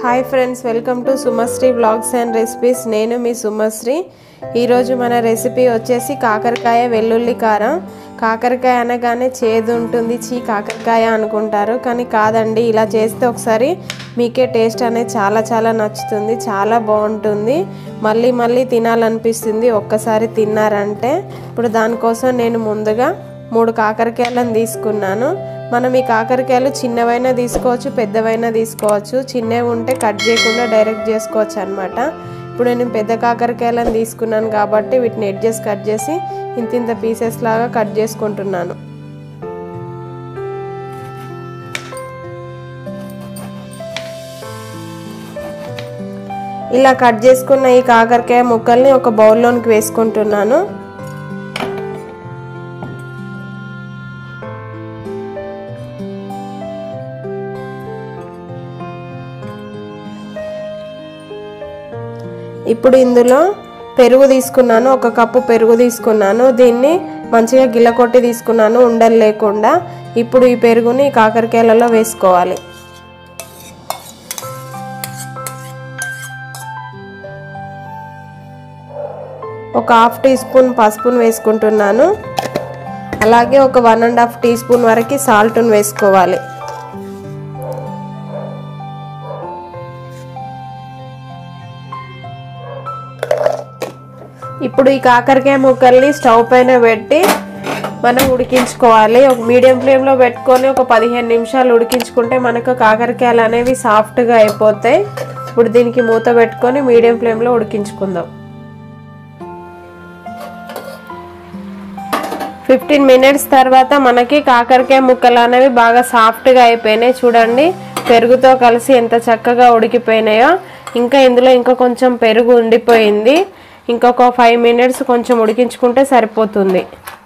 hi friends welcome to Sumasri blogs and recipes నేను మీ సుమశ్రీ ఈరోజు మన రెసిపీ వచ్చేసి కాకరకాయ వెల్లుల్లి కారం కాకరకాయ అనగానే చేదు ఉంటుంది చీ కాకరకాయ అనుకుంటారు కానీ కాదండి ఇలా చేస్తే ఒకసారి మీకే టేస్ట్ అనేది చాలా చాలా నచ్చుతుంది చాలా బాగుంటుంది మళ్ళీ మళ్ళీ తినాలనిపిస్తుంది ఒక్కసారి తిన్నారంటే ఇప్పుడు దానికోసం నేను ముందుగా మూడు కాకరకాయలను తీసుకున్నాను మనం ఈ కాకరకాయలు చిన్నవైనా తీసుకోవచ్చు పెద్దవైనా తీసుకోవచ్చు చిన్నవి ఉంటే కట్ చేయకుండా డైరెక్ట్ చేసుకోవచ్చు అనమాట ఇప్పుడు నేను పెద్ద కాకరకాయలను తీసుకున్నాను కాబట్టి వీటిని ఎడ్జెస్ కట్ చేసి ఇంత ఇంత పీసెస్ లాగా కట్ చేసుకుంటున్నాను ఇలా కట్ చేసుకున్న ఈ కాకరకాయ ముక్కల్ని ఒక బౌల్లోనికి వేసుకుంటున్నాను ఇప్పుడు ఇందులో పెరుగు తీసుకున్నాను ఒక కప్పు పెరుగు తీసుకున్నాను దీన్ని మంచిగా గిల్లకొట్టి తీసుకున్నాను ఉండలు లేకుండా ఇప్పుడు ఈ పెరుగుని కాకరకాయలలో వేసుకోవాలి ఒక హాఫ్ టీ స్పూన్ పసుపును వేసుకుంటున్నాను అలాగే ఒక one and half teaspoon వరకు సాల్ట్ను వేసుకోవాలి ఇప్పుడు ఈ కాకరకాయ ముక్కల్ని స్టవ్ పైన పెట్టి మనం ఉడికించుకోవాలి ఒక మీడియం ఫ్లేమ్లో పెట్టుకొని ఒక పదిహేను నిమిషాలు ఉడికించుకుంటే మనకు కాకరకాయలు అనేవి సాఫ్ట్గా అయిపోతాయి ఇప్పుడు దీనికి మూత పెట్టుకొని మీడియం ఫ్లేమ్లో ఉడికించుకుందాం ఫిఫ్టీన్ మినిట్స్ తర్వాత మనకి కాకరకాయ ముక్కలు అనేవి బాగా సాఫ్ట్గా అయిపోయినాయి చూడండి పెరుగుతో కలిసి ఎంత చక్కగా ఉడికిపోయినాయో ఇంకా ఇందులో ఇంకా కొంచెం పెరుగు ఉండిపోయింది ఇంకొక ఫైవ్ మినిట్స్ కొంచెం ఉడికించుకుంటే సరిపోతుంది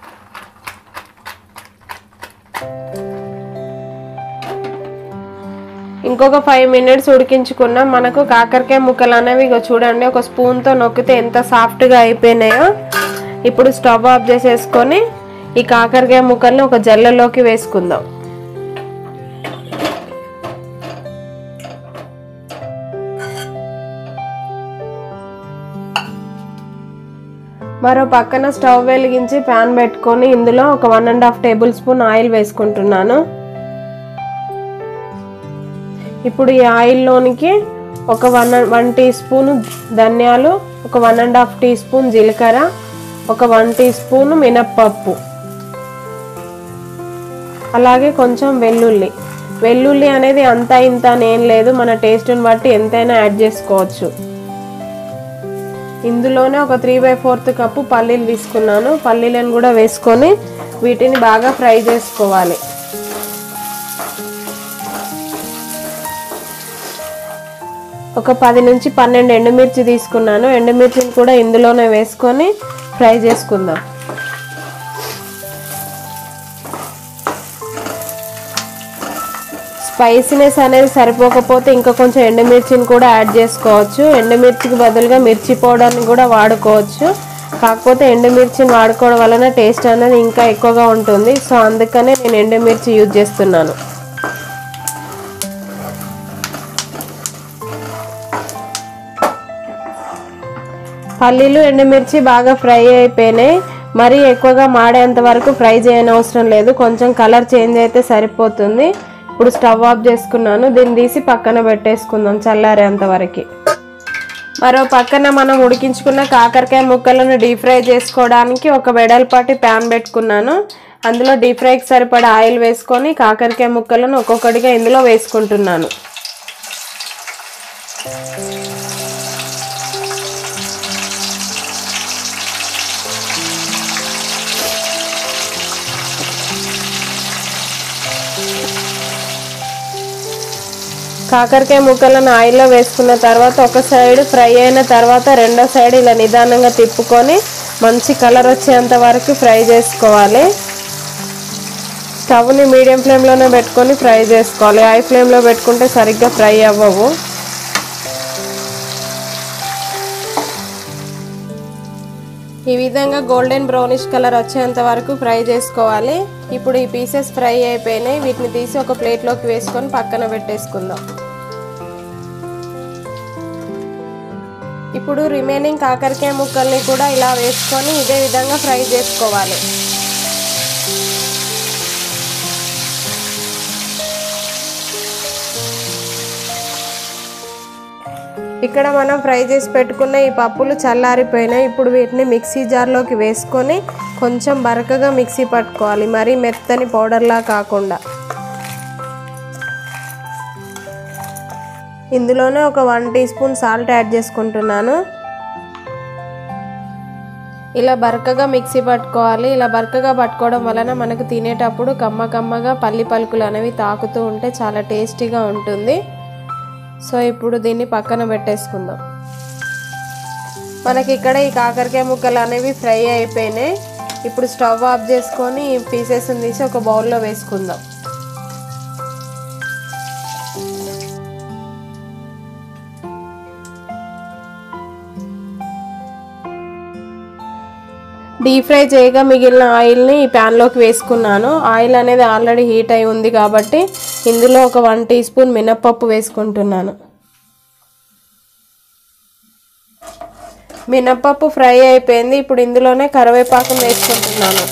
ఇంకొక ఫైవ్ మినిట్స్ ఉడికించుకున్నాం మనకు కాకరకాయ ముక్కలు అనేవి ఇక చూడండి ఒక స్పూన్తో నొక్కితే ఎంత సాఫ్ట్గా అయిపోయినాయో ఇప్పుడు స్టవ్ ఆఫ్ చేసేసుకొని ఈ కాకరకాయ ముక్కల్ని ఒక జల్లలోకి వేసుకుందాం మరో పక్కన స్టవ్ వెలిగించి ప్యాన్ పెట్టుకొని ఇందులో ఒక one and half tablespoon oil వేసుకుంటున్నాను ఇప్పుడు ఈ ఆయిల్లోనికి ఒక వన్ వన్ టీ స్పూన్ ధనియాలు ఒక one and half teaspoon జీలకర్ర ఒక వన్ టీ స్పూన్ మినప్పప్పు అలాగే కొంచెం వెల్లుల్లి వెల్లుల్లి అనేది అంత ఇంత ఏం లేదు మన టేస్ట్ని బట్టి ఎంతైనా యాడ్ చేసుకోవచ్చు ఇందులోనే ఒక త్రీ బై ఫోర్త్ కప్పు పల్లీలు తీసుకున్నాను పల్లీలను కూడా వేసుకొని వీటిని బాగా ఫ్రై చేసుకోవాలి ఒక పది నుంచి పన్నెండు ఎండుమిర్చి తీసుకున్నాను ఎండుమిర్చిని కూడా ఇందులోనే వేసుకొని ఫ్రై చేసుకుందాం స్పైసీనెస్ అనేది సరిపోకపోతే ఇంకా కొంచెం ఎండుమిర్చిని కూడా యాడ్ చేసుకోవచ్చు ఎండుమిర్చికి బదులుగా మిర్చి పౌడర్ని కూడా వాడుకోవచ్చు కాకపోతే ఎండుమిర్చిని వాడుకోవడం వలన టేస్ట్ అనేది ఇంకా ఎక్కువగా ఉంటుంది సో అందుకనే నేను ఎండుమిర్చి యూజ్ చేస్తున్నాను పల్లీలు ఎండుమిర్చి బాగా ఫ్రై అయిపోయినాయి మరీ ఎక్కువగా మాడేంత వరకు ఫ్రై చేయని అవసరం లేదు కొంచెం కలర్ చేంజ్ అయితే సరిపోతుంది ఇప్పుడు స్టవ్ ఆఫ్ చేసుకున్నాను దీన్ని తీసి పక్కన పెట్టేసుకుందాం చల్లారేంత వరకు మరో పక్కన మనం ఉడికించుకున్న కాకరకాయ ముక్కలను డీప్ ఫ్రై చేసుకోవడానికి ఒక వెడల్పాటి ప్యాన్ పెట్టుకున్నాను అందులో డీప్ ఫ్రైకి సరిపడా ఆయిల్ వేసుకొని కాకరకాయ ముక్కలను ఒక్కొక్కటిగా ఇందులో వేసుకుంటున్నాను కాకరకాయ ముక్కలను ఆయిల్లో వేసుకున్న తర్వాత ఒక సైడ్ ఫ్రై అయిన తర్వాత రెండో సైడ్ ఇలా నిదానంగా తిప్పుకొని మంచి కలర్ వచ్చేంత వరకు ఫ్రై చేసుకోవాలి స్టవ్ని మీడియం ఫ్లేమ్లోనే పెట్టుకొని ఫ్రై చేసుకోవాలి హై ఫ్లేమ్లో పెట్టుకుంటే సరిగ్గా ఫ్రై అవ్వవు ఈ విధంగా గోల్డెన్ బ్రౌనిష్ కలర్ వచ్చేంత వరకు ఫ్రై చేసుకోవాలి ఇప్పుడు ఈ పీసెస్ ఫ్రై అయిపోయినాయి వీటిని తీసి ఒక ప్లేట్లోకి వేసుకొని పక్కన పెట్టేసుకుందాం ఇప్పుడు రిమైనింగ్ కాకరకాయ ముక్కల్ని కూడా ఇలా వేసుకొని ఇదే విధంగా ఫ్రై చేసుకోవాలి ఇక్కడ మనం ఫ్రై చేసి పెట్టుకున్న ఈ పప్పులు చల్లారిపోయినాయి ఇప్పుడు వీటిని మిక్సీ జార్లోకి వేసుకొని కొంచెం బరకగా మిక్సీ పట్టుకోవాలి మరీ మెత్తని పౌడర్లా కాకుండా ఇందులోనే ఒక one teaspoon salt add చేసుకుంటున్నాను ఇలా బరకగా మిక్సీ పట్టుకోవాలి ఇలా బరకగా పట్టుకోవడం వలన మనకు తినేటప్పుడు కమ్మ కమ్మగా పల్లి పలుకులు అనేవి తాకుతూ ఉంటే చాలా టేస్టీగా ఉంటుంది సో ఇప్పుడు దీన్ని పక్కన పెట్టేసుకుందాం మనకి ఇక్కడ ఈ కాకరకాయ ముక్కలు అనేవి ఫ్రై అయిపోయినాయి ఇప్పుడు స్టవ్ ఆఫ్ చేసుకొని ఈ పీసెస్ తీసి ఒక బౌల్లో వేసుకుందాం డీప్ ఫ్రై చేయగా మిగిలిన ఆయిల్ని ఈ ప్యాన్లోకి వేసుకున్నాను ఆయిల్ అనేది ఆల్రెడీ హీట్ అయి ఉంది కాబట్టి ఇందులో ఒక వన్ టీ స్పూన్ మినప్పప్పు వేసుకుంటున్నాను మినప్పప్పు ఫ్రై అయిపోయింది ఇప్పుడు ఇందులోనే కరివేపాకును వేసుకుంటున్నాను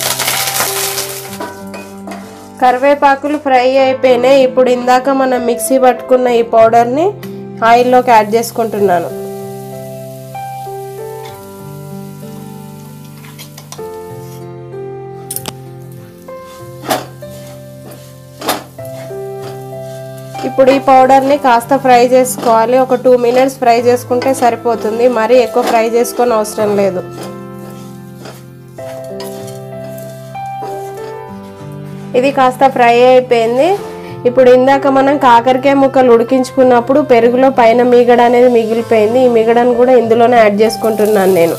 కరివేపాకులు ఫ్రై అయిపోయినాయి ఇప్పుడు ఇందాక మనం మిక్సీ పట్టుకున్న ఈ పౌడర్ని ఆయిల్లోకి యాడ్ చేసుకుంటున్నాను ఇప్పుడు ఈ పౌడర్ని కాస్త ఫ్రై చేసుకోవాలి ఒక టూ మినిట్స్ ఫ్రై చేసుకుంటే సరిపోతుంది మరీ ఎక్కువ ఫ్రై చేసుకొని అవసరం లేదు ఇది కాస్త ఫ్రై అయిపోయింది ఇప్పుడు ఇందాక మనం కాకరకాయ ముక్కలు ఉడికించుకున్నప్పుడు పెరుగులో పైన మీగడ అనేది మిగిలిపోయింది ఈ మిగడను కూడా ఇందులోనే యాడ్ చేసుకుంటున్నాను నేను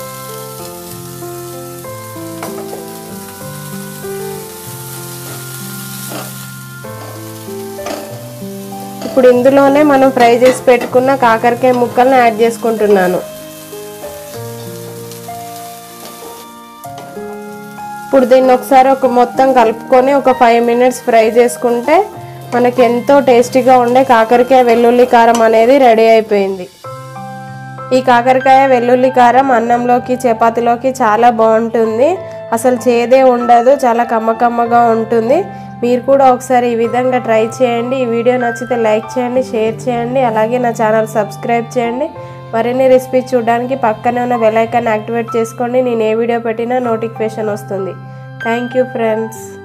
ఇప్పుడు ఇందులోనే మనం ఫ్రై చేసి పెట్టుకున్న కాకరకాయ ముక్కలను యాడ్ చేసుకుంటున్నాను ఇప్పుడు దీన్ని ఒకసారి ఒక మొత్తం కలుపుకొని ఒక ఫైవ్ మినిట్స్ ఫ్రై చేసుకుంటే మనకి ఎంతో టేస్టీగా ఉండే కాకరకాయ వెల్లుల్లి కారం అనేది రెడీ అయిపోయింది ఈ కాకరకాయ వెల్లుల్లి కారం అన్నంలోకి చపాతీలోకి చాలా బాగుంటుంది అసలు చేదే ఉండదు చాలా కమ్మ కమ్మగా ఉంటుంది మీరు కూడా ఒకసారి ఈ విధంగా ట్రై చేయండి ఈ వీడియో నచ్చితే లైక్ చేయండి షేర్ చేయండి అలాగే నా ఛానల్ సబ్స్క్రైబ్ చేయండి మరిన్ని రెసిపీస్ చూడడానికి పక్కనే ఉన్న బెల్ ఐకాన్ యాక్టివేట్ చేసుకోండి నేను ఏ వీడియో పెట్టినా నోటిఫికేషన్ వస్తుంది థ్యాంక్ యూ ఫ్రెండ్స్